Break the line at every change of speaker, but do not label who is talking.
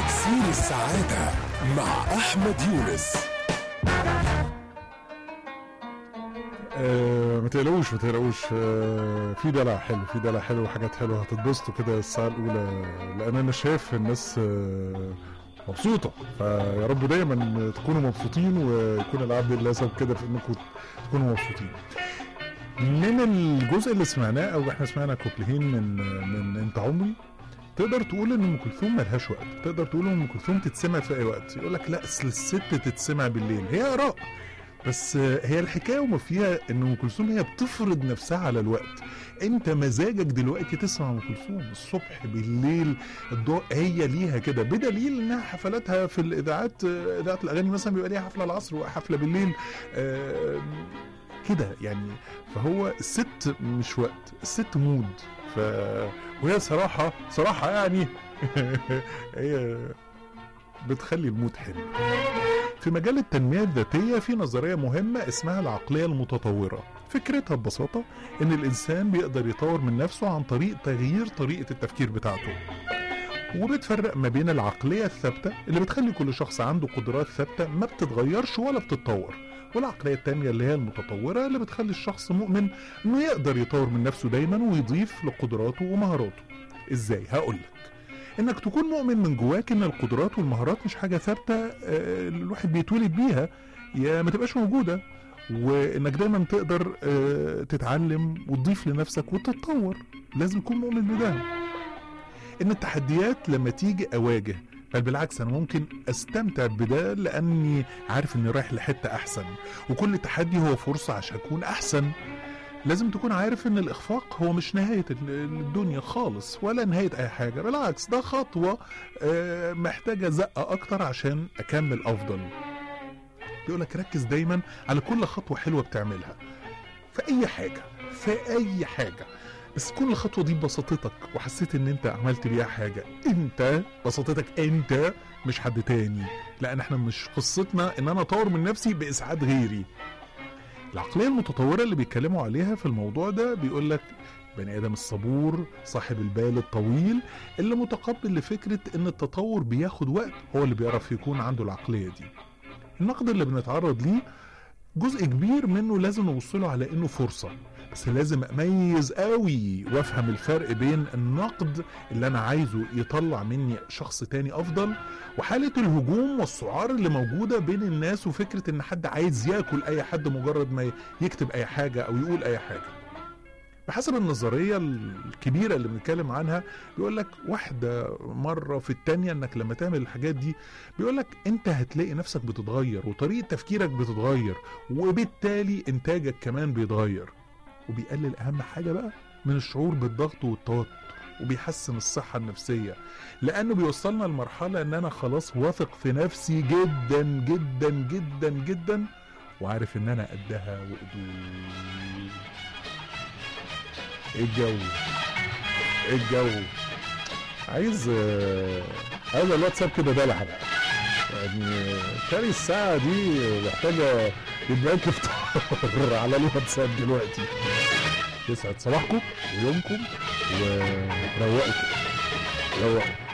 إكسير السعادة مع أحمد يونس
آه ما تقلقوش ما تقلقوش آه في دلع حلو في دلع حلو وحاجات حلوه هتتبسطوا كده الساعه الاولى لان انا شايف الناس آه مبسوطه فيا رب دايما تكونوا مبسوطين ويكون العبد لله سبب كده في انكم تكونوا مبسوطين من الجزء اللي سمعناه او احنا سمعنا كوبلهين من من انت عمري تقدر تقول ان ام كلثوم ملهاش وقت تقدر تقول ان ام كلثوم تتسمع في اي وقت يقول لك لا اصل الست تتسمع بالليل هي اراء بس هي الحكايه وما فيها ان ام كلثوم هي بتفرض نفسها على الوقت انت مزاجك دلوقتي تسمع ام كلثوم الصبح بالليل الضوء هي ليها كده بدليل انها حفلاتها في الاذاعات اذاعه الاغاني مثلا بيبقى ليها حفله العصر وحفله بالليل آه، كده يعني فهو الست مش وقت الست مود ف وهي صراحه صراحه يعني هي بتخلي المود حلو في مجال التنمية الذاتية في نظرية مهمة اسمها العقلية المتطورة فكرتها ببساطة ان الانسان بيقدر يطور من نفسه عن طريق تغيير طريقة التفكير بتاعته وبتفرق ما بين العقلية الثابتة اللي بتخلي كل شخص عنده قدرات ثابتة ما بتتغيرش ولا بتتطور والعقلية التانية اللي هي المتطورة اللي بتخلي الشخص مؤمن انه يقدر يطور من نفسه دايما ويضيف لقدراته ومهاراته ازاي هقولك انك تكون مؤمن من جواك ان القدرات والمهارات مش حاجه ثابته آه، الواحد بيتولد بيها يا ما تبقاش موجوده وانك دايما تقدر آه، تتعلم وتضيف لنفسك وتتطور لازم تكون مؤمن بده ان التحديات لما تيجي اواجه بل بالعكس انا ممكن استمتع بده لاني عارف اني رايح لحته احسن وكل تحدي هو فرصه عشان اكون احسن لازم تكون عارف ان الاخفاق هو مش نهاية ال- الدنيا خالص ولا نهاية اي حاجة بالعكس ده خطوة آه، محتاجة زقة اكتر عشان اكمل افضل بيقولك ركز دايما على كل خطوة حلوة بتعملها في اي حاجة في اي حاجة بس كل خطوة دي بسطتك وحسيت ان انت عملت بيها حاجة انت بسطتك انت مش حد تاني لان احنا مش قصتنا ان انا اطور من نفسي باسعاد غيري العقلية المتطورة اللي بيتكلموا عليها في الموضوع ده بيقول لك بني آدم الصبور صاحب البال الطويل اللي متقبل لفكرة إن التطور بياخد وقت هو اللي بيعرف يكون عنده العقلية دي النقد اللي بنتعرض ليه جزء كبير منه لازم نبصله على إنه فرصة بس لازم أميز قوي وأفهم الفرق بين النقد اللي أنا عايزه يطلع مني شخص تاني أفضل وحالة الهجوم والسعار اللي موجودة بين الناس وفكرة ان حد عايز ياكل اي حد مجرد ما يكتب اي حاجة او يقول اي حاجة بحسب النظرية الكبيرة اللي بنتكلم عنها بيقول لك واحدة مرة في التانية انك لما تعمل الحاجات دي بيقول لك انت هتلاقي نفسك بتتغير وطريقة تفكيرك بتتغير وبالتالي انتاجك كمان بيتغير وبيقلل اهم حاجة بقى من الشعور بالضغط والتوتر وبيحسن الصحة النفسية لانه بيوصلنا لمرحله ان انا خلاص واثق في نفسي جدا جدا جدا جدا وعارف ان انا قدها وقدود ايه الجو ايه الجو عايز آه، عايز الواتساب كده دلع بقى يعني تاني الساعة دي محتاجة يبقى لك افطار على الواتساب دلوقتي يسعد صباحكم ويومكم وروقوا كده روقوا